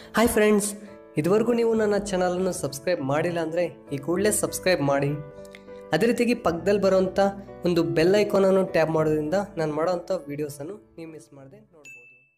hi friends ಇದುವರೆಗೂ ನೀವು ನನ್ನ ಚಾನಲನ್ನು ಸಬ್ಸ್ಕ್ರೈಬ್ ಮಾಡಿಲ್ಲ ಅಂದರೆ ಈ ಕೂಡಲೇ ಸಬ್ಸ್ಕ್ರೈಬ್ ಮಾಡಿ ಅದೇ ರೀತಿಯಾಗಿ ಪಕ್ಕದಲ್ಲಿ ಬರೋವಂಥ ಒಂದು ಬೆಲ್ ಐಕಾನನ್ನು ಟ್ಯಾಪ್ ಮಾಡೋದ್ರಿಂದ ನಾನು ಮಾಡೋವಂಥ ವೀಡಿಯೋಸನ್ನು ನೀವು ಮಿಸ್ ಮಾಡದೆ ನೋಡ್ಬೋದು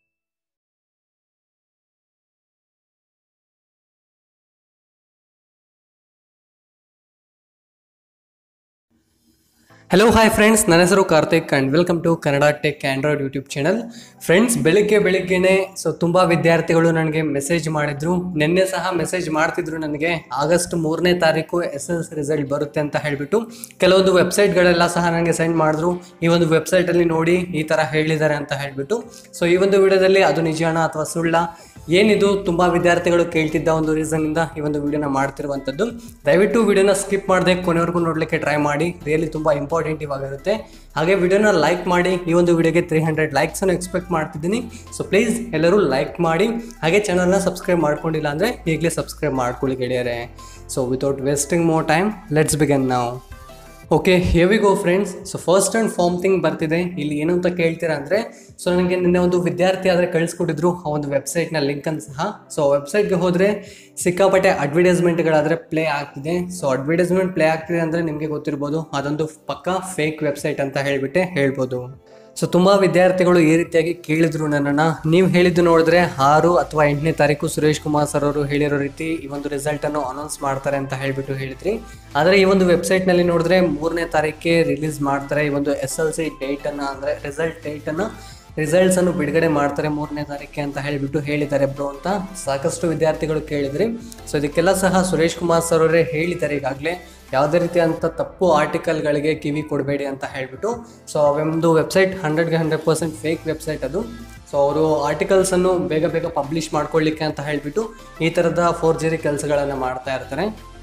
ಹಲೋ ಹಾಯ್ ಫ್ರೆಂಡ್ಸ್ ನನ್ನ ಹೆಸರು Karthik and welcome to Kannada tech Android YouTube channel friends ಬೆಳಿಗ್ಗೆ ಬೆಳಿಗ್ಗೆನೆ ಸೊ ತುಂಬ ವಿದ್ಯಾರ್ಥಿಗಳು ನನಗೆ ಮೆಸೇಜ್ ಮಾಡಿದ್ರು ನಿನ್ನೆ ಸಹ ಮೆಸೇಜ್ ಮಾಡ್ತಿದ್ರು ನನಗೆ ಆಗಸ್ಟ್ ಮೂರನೇ ತಾರೀಕು ಎಸ್ ಎಸ್ ರಿಸಲ್ಟ್ ಬರುತ್ತೆ ಅಂತ ಹೇಳಿಬಿಟ್ಟು ಕೆಲವೊಂದು ವೆಬ್ಸೈಟ್ಗಳೆಲ್ಲ ಸಹ ನನಗೆ ಸೆಂಡ್ ಮಾಡಿದ್ರು ಈ ಒಂದು ವೆಬ್ಸೈಟಲ್ಲಿ ನೋಡಿ ಈ ಥರ ಹೇಳಿದ್ದಾರೆ ಅಂತ ಹೇಳಿಬಿಟ್ಟು ಸೊ ಈ ಒಂದು ವಿಡಿಯೋದಲ್ಲಿ ಅದು ನಿಜಾಣ ಅಥವಾ ಸುಳ್ಳ ಏನಿದು ತುಂಬ ವಿದ್ಯಾರ್ಥಿಗಳು ಕೇಳ್ತಿದ್ದ ಒಂದು ರೀಸನ್ನಿಂದ ಈ ಒಂದು ವಿಡಿಯೋನ ಮಾಡ್ತಿರುವಂಥದ್ದು ದಯವಿಟ್ಟು ವಿಡಿಯೋನ ಸ್ಕಿಪ್ ಮಾಡದೆ ಕೊನೆವರೆಗೂ ನೋಡಲಿಕ್ಕೆ ಟ್ರೈ ಮಾಡಿ ರಿಯಲಿ ತುಂಬ ಇಂಪಾರ್ಟೆಂಟ್ ಇವಾಗಿರುತ್ತೆ ಹಾಗೆ ವಿಡಿಯೋನ ಲೈಕ್ ಮಾಡಿ ಈ ಒಂದು ವಿಡಿಯೋಗೆ ತ್ರೀ ಹಂಡ್ರೆಡ್ ಲೈಕ್ಸನ್ನು ಎಕ್ಸ್ಪೆಕ್ಟ್ ಮಾಡ್ತಿದ್ದೀನಿ ಸೊ ಪ್ಲೀಸ್ ಎಲ್ಲರೂ ಲೈಕ್ ಮಾಡಿ ಹಾಗೆ ಚಾನಲ್ನ ಸಬ್ಸ್ಕ್ರೈಬ್ ಮಾಡ್ಕೊಂಡಿಲ್ಲ ಅಂದರೆ ಈಗಲೇ ಸಬ್ಸ್ಕ್ರೈಬ್ ಮಾಡ್ಕೊಳ್ಳಿ ಗೆಳೆಯರೆ so without wasting more time let's begin ನಾವು okay here we go friends so first and form thing ಬರ್ತಿದೆ ಇಲ್ಲಿ ಏನು ಅಂತ ಕೇಳ್ತೀರಾ ಅಂದರೆ ಸೊ ನನಗೆ ನಿನ್ನೆ ಒಂದು ವಿದ್ಯಾರ್ಥಿ ಆದರೆ ಕಳಿಸ್ಕೊಟ್ಟಿದ್ರು ಆ ಒಂದು ವೆಬ್ಸೈಟ್ನ ಲಿಂಕನ್ನು ಸಹ ಸೊ ವೆಬ್ಸೈಟ್ಗೆ ಹೋದರೆ ಸಿಕ್ಕಾಪಟ್ಟೆ ಅಡ್ವರ್ಟೈಸ್ಮೆಂಟ್ಗಳಾದರೆ ಪ್ಲೇ ಆಗ್ತಿದೆ ಸೊ ಅಡ್ವರ್ಟೈಸ್ಮೆಂಟ್ ಪ್ಲೇ ಆಗ್ತಿದೆ ಅಂದರೆ ನಿಮಗೆ ಗೊತ್ತಿರ್ಬೋದು ಅದೊಂದು ಪಕ್ಕ ಫೇಕ್ ವೆಬ್ಸೈಟ್ ಅಂತ ಹೇಳಿಬಿಟ್ಟೆ ಹೇಳ್ಬೋದು ಸೊ ತುಂಬ ವಿದ್ಯಾರ್ಥಿಗಳು ಈ ರೀತಿಯಾಗಿ ಕೇಳಿದ್ರು ನನ್ನನ್ನು ನೀವು ಹೇಳಿದ್ದು ನೋಡಿದ್ರೆ ಆರು ಅಥವಾ ಎಂಟನೇ ತಾರೀಕು ಸುರೇಶ್ ಕುಮಾರ್ ಸರ್ ಅವರು ಹೇಳಿರೋ ರೀತಿ ಈ ಒಂದು ರಿಸಲ್ಟನ್ನು ಅನೌನ್ಸ್ ಮಾಡ್ತಾರೆ ಅಂತ ಹೇಳಿಬಿಟ್ಟು ಹೇಳಿದ್ರಿ ಆದರೆ ಈ ಒಂದು ವೆಬ್ಸೈಟ್ನಲ್ಲಿ ನೋಡಿದ್ರೆ ಮೂರನೇ ತಾರೀಕಿಗೆ ರಿಲೀಸ್ ಮಾಡ್ತಾರೆ ಈ ಒಂದು ಎಸ್ ಎಲ್ ಸಿ ಡೇಟನ್ನು ಅಂದರೆ ರಿಸಲ್ಟ್ ಡೇಟನ್ನು ರಿಸಲ್ಟ್ಸನ್ನು ಬಿಡುಗಡೆ ಮಾಡ್ತಾರೆ ಮೂರನೇ ತಾರೀಕಿಗೆ ಅಂತ ಹೇಳಿಬಿಟ್ಟು ಹೇಳಿದ್ದಾರೆ ಬ್ರೋ ಅಂತ ಸಾಕಷ್ಟು ವಿದ್ಯಾರ್ಥಿಗಳು ಕೇಳಿದ್ರಿ ಸೊ ಇದಕ್ಕೆಲ್ಲ ಸಹ ಸುರೇಶ್ ಕುಮಾರ್ ಸರ್ ಅವರೇ ಹೇಳಿದ್ದಾರೆ ಈಗಾಗಲೇ ಯಾವುದೇ ರೀತಿಯಂಥ ತಪ್ಪು ಆರ್ಟಿಕಲ್ಗಳಿಗೆ ಕಿವಿ ಕೊಡಬೇಡಿ ಅಂತ ಹೇಳಿಬಿಟ್ಟು ಸೊ ಒಂದು ವೆಬ್ಸೈಟ್ ಹಂಡ್ರೆಡ್ಗೆ ಹಂಡ್ರೆಡ್ ಪರ್ಸೆಂಟ್ ಫೇಕ್ ವೆಬ್ಸೈಟ್ ಅದು ಸೊ ಅವರು ಆರ್ಟಿಕಲ್ಸನ್ನು ಬೇಗ ಬೇಗ ಪಬ್ಲಿಷ್ ಮಾಡ್ಕೊಳ್ಳಿಕ್ಕೆ ಅಂತ ಹೇಳಿಬಿಟ್ಟು ಈ ಥರದ ಫೋರ್ಜರಿ ಕೆಲಸಗಳನ್ನು ಮಾಡ್ತಾ ಇರ್ತಾರೆ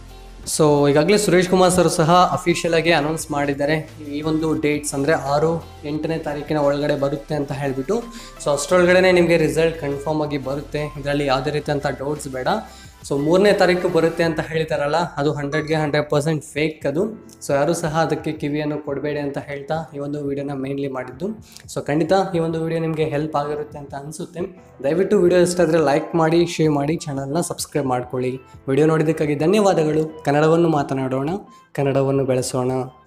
ಸೊ ಈಗಾಗಲೇ ಸುರೇಶ್ ಕುಮಾರ್ ಸರ್ ಸಹ ಅಫಿಷಿಯಲ್ ಆಗಿ ಅನೌನ್ಸ್ ಮಾಡಿದ್ದಾರೆ ಈ ಒಂದು ಡೇಟ್ಸ್ ಅಂದರೆ ಆರು ಎಂಟನೇ ತಾರೀಕಿನ ಒಳಗಡೆ ಬರುತ್ತೆ ಅಂತ ಹೇಳಿಬಿಟ್ಟು ಸೊ ಅಷ್ಟರೊಳಗಡೆ ನಿಮಗೆ ರಿಸಲ್ಟ್ ಕನ್ಫರ್ಮ್ ಆಗಿ ಬರುತ್ತೆ ಇದರಲ್ಲಿ ಯಾವುದೇ ರೀತಿಯಂಥ ಡೌಟ್ಸ್ ಬೇಡ ಸೊ ಮೂರನೇ ತಾರೀಕು ಬರುತ್ತೆ ಅಂತ ಹೇಳ್ತಾರಲ್ಲ ಅದು ಹಂಡ್ರೆಡ್ಗೆ ಹಂಡ್ರೆಡ್ ಪರ್ಸೆಂಟ್ ಫೇಕ್ ಅದು ಸೊ ಯಾರೂ ಸಹ ಅದಕ್ಕೆ ಕಿವಿಯನ್ನು ಕೊಡಬೇಡಿ ಅಂತ ಹೇಳ್ತಾ ಈ ಒಂದು ವಿಡಿಯೋನ ಮೇನ್ಲಿ ಮಾಡಿದ್ದು ಸೊ ಖಂಡಿತ ಈ ಒಂದು ವಿಡಿಯೋ ನಿಮಗೆ ಹೆಲ್ಪ್ ಆಗಿರುತ್ತೆ ಅಂತ ಅನಿಸುತ್ತೆ ದಯವಿಟ್ಟು ವಿಡಿಯೋ ಇಷ್ಟ ಆದರೆ ಲೈಕ್ ಮಾಡಿ ಶೇರ್ ಮಾಡಿ ಚಾನಲ್ನ ಸಬ್ಸ್ಕ್ರೈಬ್ ಮಾಡ್ಕೊಳ್ಳಿ ವಿಡಿಯೋ ನೋಡಿದ್ದಕ್ಕಾಗಿ ಧನ್ಯವಾದಗಳು ಕನ್ನಡವನ್ನು ಮಾತನಾಡೋಣ ಕನ್ನಡವನ್ನು ಬೆಳೆಸೋಣ